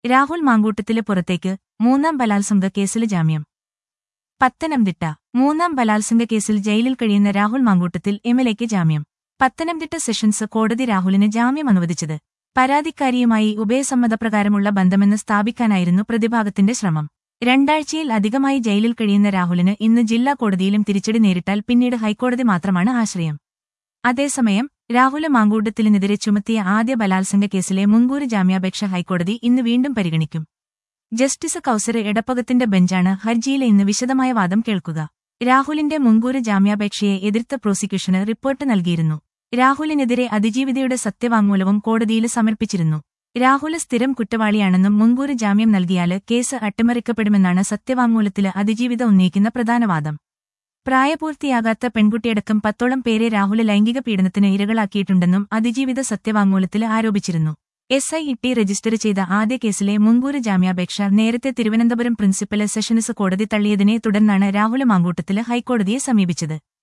രാഹുൽ മാങ്കൂട്ടത്തില് പുറത്തേക്ക് മൂന്നാം ബലാത്സംഗ കേസിൽ ജാമ്യം പത്തനംതിട്ട മൂന്നാം ബലാത്സംഗ കേസിൽ ജയിലിൽ കഴിയുന്ന രാഹുൽ മാങ്കൂട്ടത്തിൽ എംഎൽഎക്ക് ജാമ്യം പത്തനംതിട്ട സെഷൻസ് കോടതി രാഹുലിന് ജാമ്യം അനുവദിച്ചത് പരാതിക്കാരിയുമായി ഉഭയസമ്മതപ്രകാരമുള്ള ബന്ധമെന്ന് സ്ഥാപിക്കാനായിരുന്നു പ്രതിഭാഗത്തിന്റെ ശ്രമം രണ്ടാഴ്ചയിൽ അധികമായി ജയിലിൽ കഴിയുന്ന രാഹുലിന് ഇന്ന് ജില്ലാ കോടതിയിലും തിരിച്ചടി നേരിട്ടാൽ പിന്നീട് ഹൈക്കോടതി മാത്രമാണ് ആശ്രയം അതേസമയം രാഹുല് മാങ്കൂട്ടത്തിലിനെതിരെ ചുമത്തിയ ആദ്യ ബലാത്സംഗ കേസിലെ മുൻകൂർ ജാമ്യാപേക്ഷ ഹൈക്കോടതി ഇന്ന് വീണ്ടും പരിഗണിക്കും ജസ്റ്റിസ് കൌസര് എടപ്പകത്തിന്റെ ബെഞ്ചാണ് ഹർജിയിലെ ഇന്ന് വിശദമായ വാദം കേൾക്കുക രാഹുലിന്റെ മുൻകൂർ ജാമ്യാപേക്ഷയെ എതിർത്ത പ്രോസിക്യൂഷന് റിപ്പോർട്ട് നൽകിയിരുന്നു രാഹുലിനെതിരെ അതിജീവിതയുടെ സത്യവാങ്മൂലവും കോടതിയിൽ സമർപ്പിച്ചിരുന്നു രാഹുല് സ്ഥിരം കുറ്റവാളിയാണെന്നും മുൻകൂർ ജാമ്യം നൽകിയാല് കേസ് അട്ടിമറിക്കപ്പെടുമെന്നാണ് സത്യവാങ്മൂലത്തില് അതിജീവിത ഉന്നയിക്കുന്ന പ്രധാന വാദം പ്രായപൂർത്തിയാകാത്ത പെൺകുട്ടിയടക്കം പത്തോളം പേരെ രാഹുല് ലൈംഗിക പീഡനത്തിന് ഇരകളാക്കിയിട്ടുണ്ടെന്നും അതിജീവിത സത്യവാങ്മൂലത്തില് ആരോപിച്ചിരുന്നു എസ് ഐ ഇ രജിസ്റ്റർ ചെയ്ത ആദ്യ കേസിലെ മുൻകൂർ ജാമ്യാപേക്ഷ നേരത്തെ തിരുവനന്തപുരം പ്രിൻസിപ്പൽ സെഷൻസ് കോടതി തള്ളിയതിനെ തുടർന്നാണ് രാഹുല് മാങ്കൂട്ടത്തില് ഹൈക്കോടതിയെ സമീപിച്ചത്